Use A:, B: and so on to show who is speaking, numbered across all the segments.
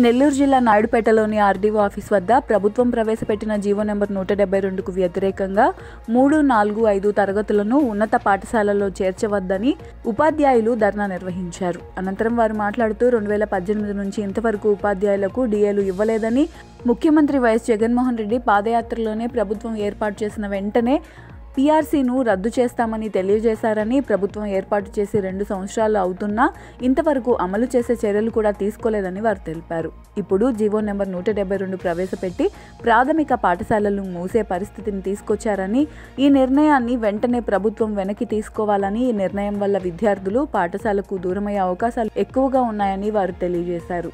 A: నెల్లూరు జిల్లా నాయుడుపేటలోని RDO office వద్ద ప్రభుత్వం ప్రవేశపెట్టిన జీవో నెంబర్ నూట డెబ్బై రెండుకు వ్యతిరేకంగా మూడు నాలుగు ఐదు తరగతులను ఉన్నత పాఠశాలల్లో చేర్చవద్దని ఉపాధ్యాయులు ధర్నా నిర్వహించారు అనంతరం వారు మాట్లాడుతూ రెండు వేల పద్దెనిమిది నుంచి ఇంతవరకు ఉపాధ్యాయులకు డిఏలు ఇవ్వలేదని ముఖ్యమంత్రి వైఎస్ జగన్మోహన్ రెడ్డి పాదయాత్రలోనే ప్రభుత్వం ఏర్పాటు చేసిన వెంటనే పీఆర్సీను రద్దు చేస్తామని తెలియజేశారని ప్రభుత్వం ఏర్పాటు చేసి రెండు సంవత్సరాలు అవుతున్నా ఇంతవరకు అమలు చేసే చర్యలు కూడా తీసుకోలేదని వారు తెలిపారు ఇప్పుడు జీవో నెంబర్ నూట డెబ్బై రెండు ప్రవేశపెట్టి ప్రాథమిక పాఠశాలలు మూసే పరిస్థితిని తీసుకొచ్చారని ఈ నిర్ణయాన్ని వెంటనే ప్రభుత్వం వెనక్కి తీసుకోవాలని ఈ నిర్ణయం వల్ల విద్యార్థులు పాఠశాలకు దూరమయ్యే అవకాశాలు ఎక్కువగా ఉన్నాయని వారు తెలియజేశారు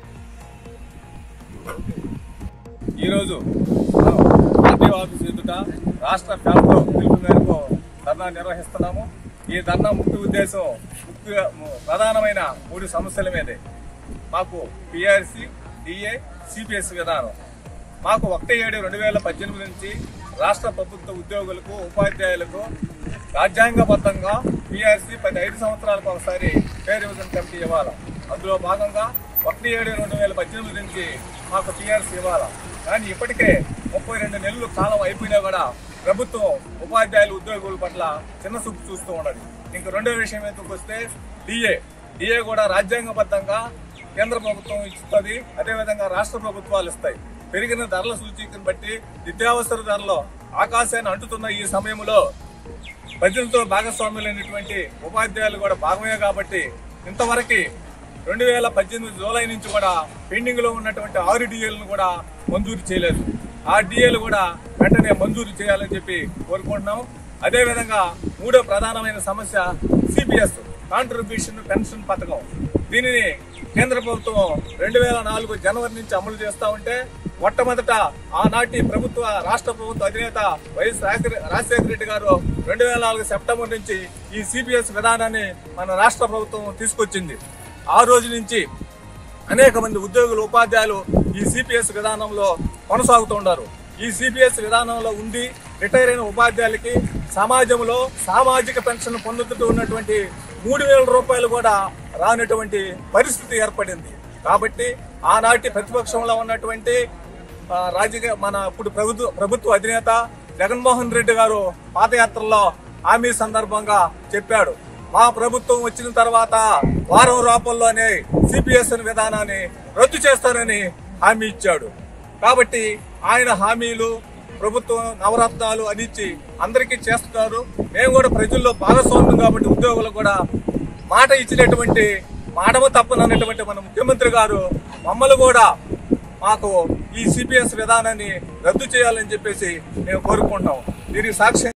B: ఈరోజు మనం ఆర్టీఓ ఆఫీస్ ఎదుట రాష్ట్ర ప్రభుత్వం పిలుపు మేరకు ధర్నా నిర్వహిస్తున్నాము ఈ ధర్నా ముఖ్య ఉద్దేశం ముఖ్య ప్రధానమైన మూడు సమస్యల మీదే మాకు పిఆర్సి డిఏ సిపిఎస్ విధానం మాకు ఒకటి ఏడు రెండు వేల పద్దెనిమిది నుంచి రాష్ట్ర ప్రభుత్వ ఉద్యోగులకు ఉపాధ్యాయులకు రాజ్యాంగబద్ధంగా పిఆర్సి పది ఐదు సంవత్సరాలకు ఒకసారి పే రివిజన్ కమిటీ ఇవ్వాలి అందులో భాగంగా ఒకటి ఏడు రెండు వేల పద్దెనిమిది నుంచి మాకు పిఆర్సి ఇవ్వాలి కానీ ఇప్పటికే ముప్పై రెండు నెలలు కాలం అయిపోయినా కూడా ప్రభుత్వం ఉపాధ్యాయులు ఉద్యోగుల పట్ల చిన్న చూపు చూస్తూ ఉన్నది ఇంక రెండో విషయం ఎందుకు వస్తే డిఏ డిఏ కూడా రాజ్యాంగబద్ధంగా కేంద్ర ప్రభుత్వం ఇస్తుంది అదేవిధంగా రాష్ట్ర ప్రభుత్వాలు ఇస్తాయి పెరిగిన ధరల సూచీకను బట్టి నిత్యావసర ధరలు ఆకాశాన్ని అంటుతున్న ఈ సమయంలో ప్రజలతో భాగస్వాములైనటువంటి ఉపాధ్యాయులు కూడా భాగమే కాబట్టి ఇంతవరకు రెండు వేల పద్దెనిమిది జూలై నుంచి కూడా పెండింగ్ లో ఉన్నటువంటి ఆరు డిఏలను కూడా మంజూరు చేయలేదు ఆ డిఏలు కూడా వెంటనే మంజూరు చేయాలని చెప్పి కోరుకుంటున్నాం అదేవిధంగా మూడో ప్రధానమైన సమస్య సిపిఎస్ కాంట్రిబ్యూషన్ పెన్షన్ పథకం దీనిని కేంద్ర ప్రభుత్వం రెండు వేల నాలుగు జనవరి నుంచి అమలు చేస్తా ఉంటే మొట్టమొదట ఆనాటి ప్రభుత్వ రాష్ట్ర ప్రభుత్వ అధినేత వైఎస్ రాజశేఖర రాజశేఖర రెడ్డి గారు రెండు వేల నాలుగు సెప్టెంబర్ నుంచి ఈ సిపిఎస్ విధానాన్ని మన రాష్ట్ర ప్రభుత్వం తీసుకొచ్చింది ఆ రోజు నుంచి అనేక మంది ఉద్యోగులు ఉపాధ్యాయులు ఈ సిపిఎస్ విధానంలో కొనసాగుతున్నారు ఈ సిపిఎస్ విధానంలో ఉండి రిటైర్ అయిన ఉపాధ్యాయులకి సమాజంలో సామాజిక పెన్షన్ పొందుతూ ఉన్నటువంటి మూడు వేల రూపాయలు కూడా రానటువంటి పరిస్థితి ఏర్పడింది కాబట్టి ఆనాటి ప్రతిపక్షంలో ఉన్నటువంటి ఆ, రాజకీయ మన ఇప్పుడు ప్రభుత్వ ప్రభుత్వ అధినేత జగన్మోహన్ రెడ్డి గారు పాదయాత్రలో హామీ సందర్భంగా చెప్పాడు మా ప్రభుత్వం వచ్చిన తర్వాత వారం రూపంలోనే సిపిఎస్ విధానాన్ని రద్దు చేస్తానని హామీ ఇచ్చాడు కాబట్టి ఆయన హామీలు ప్రభుత్వం నవరత్నాలు అని ఇచ్చి అందరికీ చేస్తున్నారు మేము కూడా ప్రజల్లో భాగస్వామ్యం కాబట్టి ఉద్యోగులు కూడా మాట ఇచ్చినటువంటి మాటమ తప్పనన్నటువంటి మన ముఖ్యమంత్రి గారు మమ్మల్ని కూడా మాకు ఈ సిపిఎస్ విధానాన్ని రద్దు చేయాలని చెప్పేసి మేము కోరుకుంటాం దీనికి సాక్ష్యం